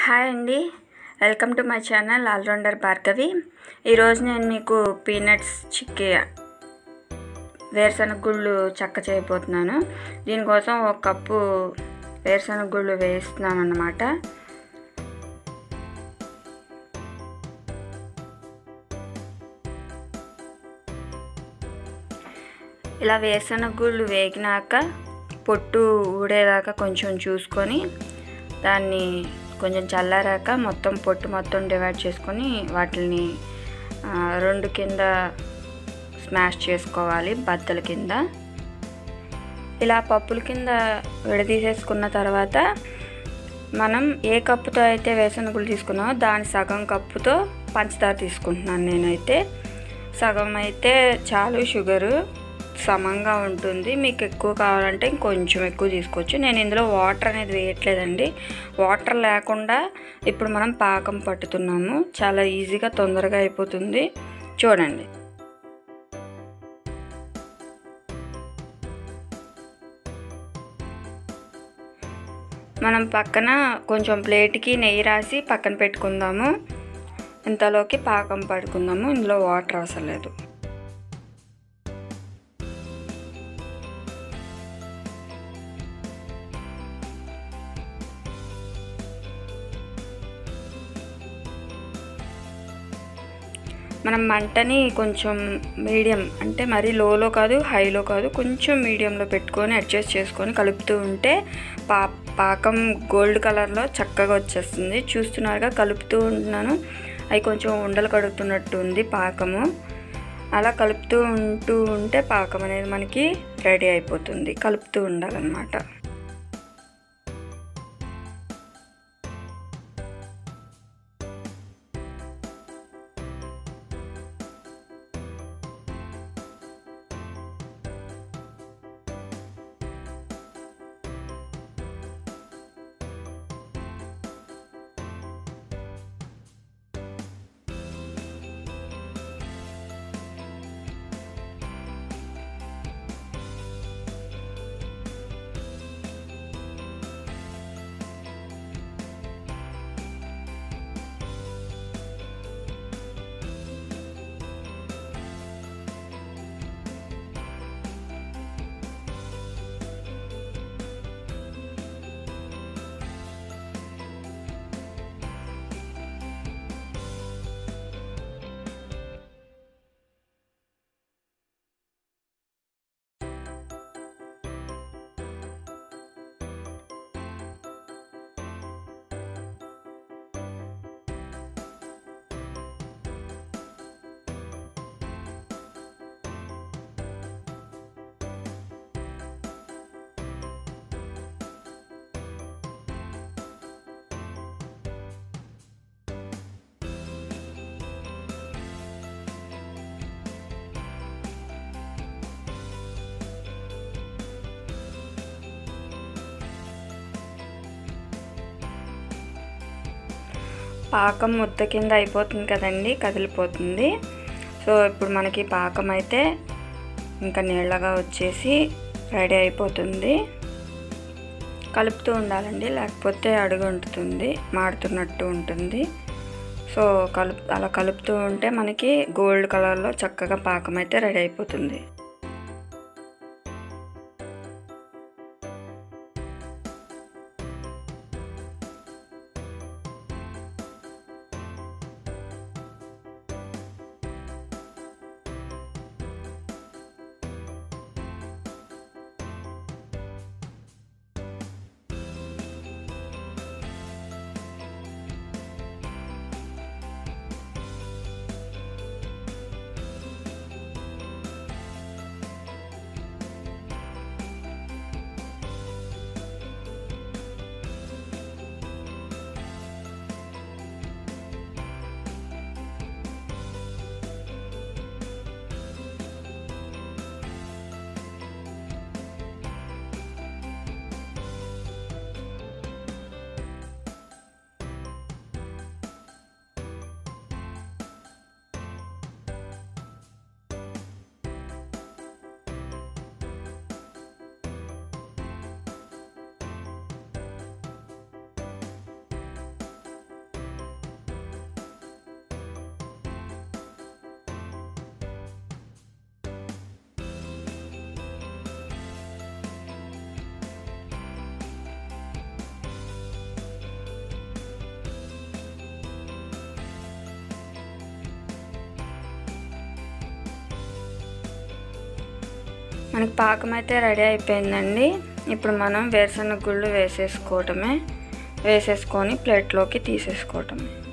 hi అండి welcome to my channel all rounder Bhargavi ఈరోజు నేను మీకు పీనట్స్ చిక్కీ వేరుశనగ గుళ్ళు చక్క చేయబోతున్నాను దీనికోసం ఒక కప్పు వేరుశనగ గుళ్ళు వేస్తున్నాను అన్నమాట ఇలా వేరుశనగ గుళ్ళు వేగినాక పొట్టు ఊడేదాకా కొంచెం చూసుకొని దాన్ని కొంచెం చల్లారాక మొత్తం పొట్టు మొత్తం డివైడ్ చేసుకొని వాటిని ఆ, రెండు కింద స్మాష్ చేసుకోవాలి బద్దల కింద ఇలా పప్పుల కింద విడదీసేసుకున్న తర్వాత మనం ఏ కప్పుతో అయితే వేసనగులు తీసుకున్నామో దాని సగం కప్పుతో పంచదార తీసుకుంటున్నాను నేనైతే సగం అయితే చాలు షుగరు సమంగా ఉంటుంది మీకు ఎక్కువ కావాలంటే ఇంకొంచెం ఎక్కువ తీసుకోవచ్చు నేను ఇందులో వాటర్ అనేది వేయట్లేదండి వాటర్ లేకుండా ఇప్పుడు మనం పాకం పట్టుతున్నాము చాలా ఈజీగా తొందరగా అయిపోతుంది చూడండి మనం పక్కన కొంచెం ప్లేట్కి నెయ్యి రాసి పక్కన పెట్టుకుందాము ఇంతలోకి పాకం పడుకుందాము ఇందులో వాటర్ అవసరం లేదు మనం మంటని కొంచెం మీడియం అంటే మరీ లోలో కాదు హైలో కాదు కొంచెం మీడియంలో పెట్టుకొని అడ్జస్ట్ చేసుకొని కలుపుతూ ఉంటే పా పాకం గోల్డ్ కలర్లో చక్కగా వచ్చేస్తుంది చూస్తున్నారుగా కలుపుతూ ఉంటున్నాను అవి కొంచెం ఉండలు కడుగుతున్నట్టు ఉంది పాకము అలా కలుపుతూ ఉంటూ ఉంటే పాకం అనేది మనకి రెడీ అయిపోతుంది కలుపుతూ ఉండాలన్నమాట పాకం ముద్ద కింద అయిపోతుంది కదండి కదిలిపోతుంది సో ఇప్పుడు మనకి పాకం అయితే ఇంకా నీళ్ళగా వచ్చేసి రెడీ అయిపోతుంది కలుపుతూ ఉండాలండి లేకపోతే అడుగు ఉంటుంది మాడుతున్నట్టు ఉంటుంది సో కలుపు అలా కలుపుతూ ఉంటే మనకి గోల్డ్ కలర్లో చక్కగా పాకం అయితే రెడీ అయిపోతుంది మనకి పాకం అయితే రెడీ అయిపోయిందండి ఇప్పుడు మనం వేరుశనగ గుళ్ళు వేసేసుకోవటమే వేసేసుకొని ప్లేట్లోకి తీసేసుకోవటమే